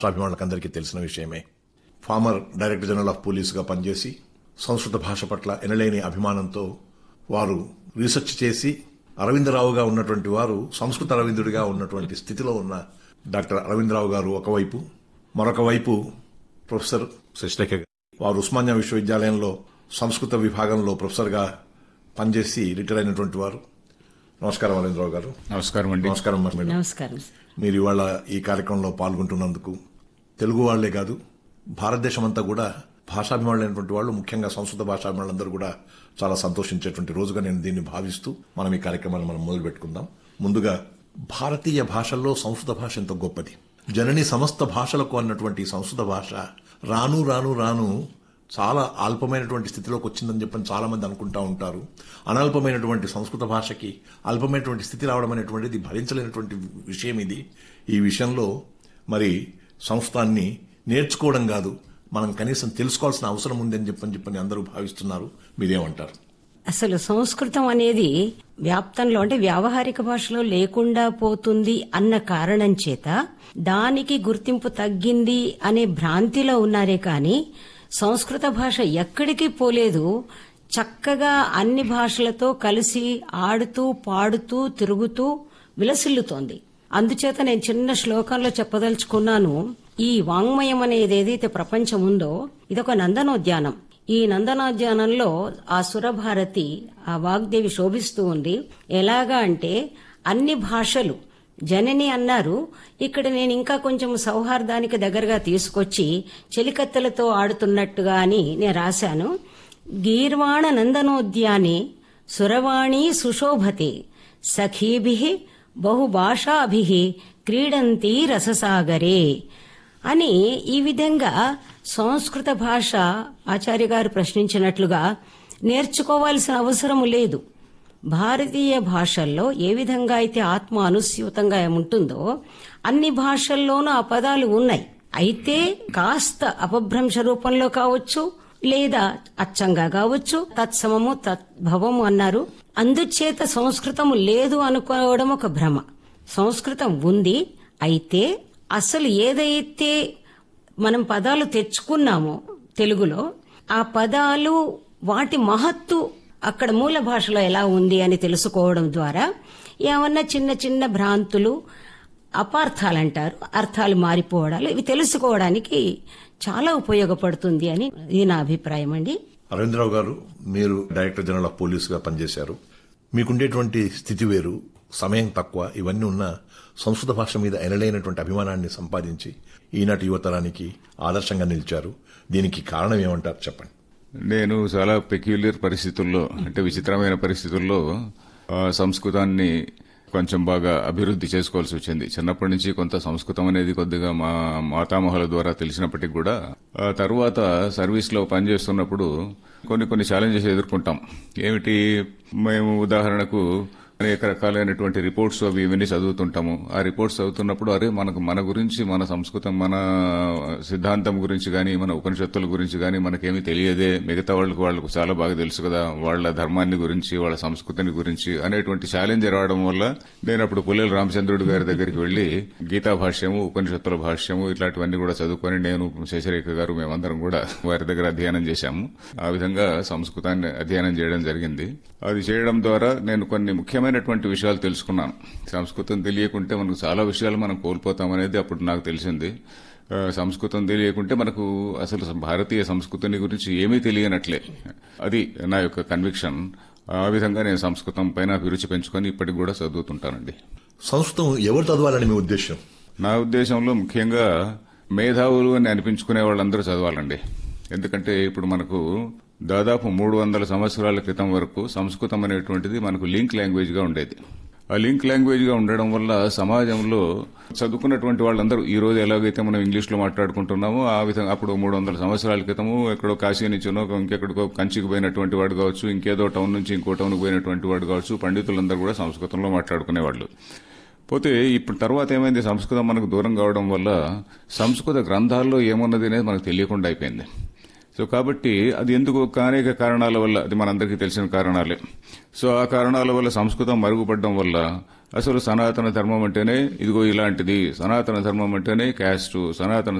అభిమానులకందరికీ తెలిసిన విషయమే former director general of పోలీసుగా పనిచేసి సంస్కృత భాష పట్ల ఎనలేని అభిమానంతో వారు రీసెర్చ్ చేసి అరవిందరావుగా ఉన్నటువంటి వారు సంస్కృత అరవిందుడిగా ఉన్నటువంటి స్థితిలో ఉన్న డాక్టర్ అరవిందరావు గారు ఒకవైపు మరొక వైపు ప్రొఫెసర్ శశిరేఖ గారు. వారు ఉస్మానియా విశ్వవిద్యాలయంలో సంస్కృత విభాగంలో ప్రొఫెసర్గా పనిచేసి రిటైర్ అయినటువంటి వారు నమస్కారం అరవిందరావు గారు నమస్కారం అండి నమస్కారం మేడం నమస్కారం మీరు ఇవాళ ఈ కార్యక్రమంలో పాల్గొంటున్నందుకు తెలుగు వాళ్లే కాదు భారతదేశం అంతా కూడా భాషాభిమానులైనటువంటి వాళ్ళు ముఖ్యంగా సంస్కృత భాషాభిమానులందరూ కూడా చాలా సంతోషించేటువంటి రోజుగా నేను దీన్ని భావిస్తూ మనం ఈ కార్యక్రమాన్ని మనం మొదలు పెట్టుకుందాం ముందుగా భారతీయ భాషల్లో సంస్కృత భాష ఎంత గొప్పది జనని సమస్త భాషలకు అన్నటువంటి సంస్కృత భాష రాను రాను రాను చాలా అల్పమైనటువంటి స్థితిలోకి వచ్చిందని చెప్పని చాలా మంది అనుకుంటా ఉంటారు అనల్పమైనటువంటి సంస్కృత భాషకి అల్పమైనటువంటి స్థితి రావడం అనేటువంటిది భరించలేనటువంటి విషయం ఇది ఈ విషయంలో మరి సంస్థాన్ని నేర్చుకోవడం కాదు మనం కనీసం తెలుసుకోవాల్సిన అవసరం ఉందని చెప్పని చెప్పని అందరూ భావిస్తున్నారు మీరేమంటారు అసలు సంస్కృతం అనేది వ్యాప్తంలో అంటే వ్యావహారిక భాషలో లేకుండా పోతుంది అన్న కారణం చేత దానికి గుర్తింపు తగ్గింది అనే భ్రాంతిలో ఉన్నారే కాని సంస్కృత భాష ఎక్కడికి పోలేదు చక్కగా అన్ని భాషలతో కలిసి ఆడుతూ పాడుతూ తిరుగుతూ విలసిల్లుతోంది అందుచేత నేను చిన్న శ్లోకంలో చెప్పదలుచుకున్నాను ఈ వాంగ్మయం అనేది ఏదైతే ప్రపంచం ఉందో ఇదొక నందనోద్యానం ఈ నందనోద్యానంలో ఆ సురభారతి ఆ వాగ్దేవి శోభిస్తూ ఉంది ఎలాగా అంటే అన్ని భాషలు జనని అన్నారు ఇక్కడ నేను ఇంకా కొంచెం సౌహార్దానికి దగ్గరగా తీసుకొచ్చి చెలికత్తెలతో ఆడుతున్నట్టుగా అని నేను రాశాను గీర్వాణ నందనోద్యానే సురవాణి సుశోభతే సఖీభి బహుభాషాభి క్రీడంతి రససాగరే అని ఈ విధంగా సంస్కృత భాష ఆచార్య గారు ప్రశ్నించినట్లుగా నేర్చుకోవాల్సిన అవసరం లేదు భారతీయ భాషల్లో ఏ విధంగా అయితే ఆత్మ అనుస్యూతంగా ఉంటుందో అన్ని భాషల్లోనూ ఆ పదాలు ఉన్నాయి అయితే కాస్త అపభ్రంశ రూపంలో కావచ్చు లేదా అచ్చంగా కావచ్చు తత్సమము తద్భవము అన్నారు అందుచేత సంస్కృతము లేదు అనుకోవడం ఒక భ్రమ సంస్కృతం ఉంది అయితే అసలు ఏదైతే మనం పదాలు తెచ్చుకున్నామో తెలుగులో ఆ పదాలు వాటి మహత్తు అక్కడ మూల భాషలో ఎలా ఉంది అని తెలుసుకోవడం ద్వారా ఏమన్నా చిన్న చిన్న భ్రాంతులు అపార్థాలంటారు అర్థాలు మారిపోవడాలు ఇవి తెలుసుకోవడానికి చాలా ఉపయోగపడుతుంది అని ఇది నా అభిప్రాయం అండి అరవిందరావు గారు మీరు డైరెక్టర్ జనరల్ ఆఫ్ పోలీసుగా పనిచేశారు మీకుండేటువంటి స్థితి వేరు సమయం తక్కువ ఇవన్నీ ఉన్న సంస్కృత భాష మీద ఎనలేనటువంటి అభిమానాన్ని సంపాదించి ఈనాటి యువతరానికి ఆదర్శంగా నిలిచారు దీనికి కారణం ఏమంటారు చెప్పండి నేను చాలా పెక్యులర్ పరిస్థితుల్లో అంటే విచిత్రమైన పరిస్థితుల్లో ఆ, సంస్కృతాన్ని కొంచెం బాగా అభివృద్ధి చేసుకోవాల్సి వచ్చింది చిన్నప్పటి నుంచి కొంత సంస్కృతం అనేది కొద్దిగా మా మాతామహుల ద్వారా తెలిసినప్పటికీ కూడా ఆ తర్వాత సర్వీస్ లో పనిచేస్తున్నప్పుడు కొన్ని కొన్ని ఛాలెంజెస్ ఎదుర్కొంటాం ఏమిటి మేము ఉదాహరణకు అనేక రకాలైనటువంటి రిపోర్ట్స్ అవి ఇవన్నీ చదువుతుంటాము ఆ రిపోర్ట్స్ చదువుతున్నప్పుడు అరే మనకు మన గురించి మన సంస్కృతం మన సిద్ధాంతం గురించి కానీ మన ఉపనిషత్తుల గురించి కానీ మనకేమీ తెలియదే మిగతా వాళ్ళకు వాళ్ళకు చాలా బాగా తెలుసు కదా వాళ్ళ ధర్మాన్ని గురించి వాళ్ళ సంస్కృతిని గురించి అనేటువంటి ఛాలెంజ్ రావడం వల్ల నేను అప్పుడు పుల్లెల రామచంద్రుడు గారి దగ్గరికి వెళ్లి గీతా భాష్యము ఉపనిషత్తుల భాష్యము ఇట్లాంటివన్నీ కూడా చదువుకొని నేను శశిరేఖ గారు మేమందరం కూడా వారి దగ్గర అధ్యయనం చేశాము ఆ విధంగా సంస్కృతాన్ని అధ్యయనం చేయడం జరిగింది అది చేయడం ద్వారా నేను కొన్ని ముఖ్యమైనటువంటి విషయాలు తెలుసుకున్నాను సంస్కృతం తెలియకుంటే మనకు చాలా విషయాలు మనం కోల్పోతాం అనేది అప్పుడు నాకు తెలిసింది ఆ, సంస్కృతం తెలియకుంటే మనకు అసలు భారతీయ సంస్కృతిని గురించి ఏమీ తెలియనట్లే అది నా యొక్క కన్విక్షన్ ఆ విధంగా నేను సంస్కృతం పైన అభిరుచి పెంచుకొని ఇప్పటికి కూడా చదువుతుంటానండి సంస్కృతం ఎవరు చదవాలని మీ ఉద్దేశం నా ఉద్దేశంలో ముఖ్యంగా మేధావులు అని అనిపించుకునే వాళ్ళందరూ చదవాలండి ఎందుకంటే ఇప్పుడు మనకు దాదాపు మూడు వందల సంవత్సరాల క్రితం వరకు సంస్కృతం అనేటువంటిది మనకు లింక్ లాంగ్వేజ్ గా ఉండేది ఆ లింక్ లాంగ్వేజ్ గా ఉండడం వల్ల సమాజంలో చదువుకున్నటువంటి వాళ్ళందరూ ఈ రోజు ఎలాగైతే మనం ఇంగ్లీష్ లో మాట్లాడుకుంటున్నామో ఆ విధంగా అప్పుడు మూడు వందల సంవత్సరాల క్రితము ఎక్కడో కాశీ నుంచినో ఇంకెక్కడికో కంచికి పోయినటువంటి వాడు కావచ్చు ఇంకేదో టౌన్ నుంచి ఇంకో టౌన్ పోయినటువంటి వాడు కావచ్చు పండితులందరూ కూడా సంస్కృతంలో మాట్లాడుకునేవాళ్ళు పోతే ఇప్పుడు తర్వాత ఏమైంది సంస్కృతం మనకు దూరం కావడం వల్ల సంస్కృత గ్రంథాల్లో ఏమున్నది అనేది మనకు తెలియకుండా అయిపోయింది సో కాబట్టి అది ఎందుకు అనేక కారణాల వల్ల అది మనందరికీ తెలిసిన కారణాలే సో ఆ కారణాల వల్ల సంస్కృతం మరుగుపడడం వల్ల అసలు సనాతన ధర్మం అంటేనే ఇదిగో ఇలాంటిది సనాతన ధర్మం అంటేనే క్యాస్టు సనాతన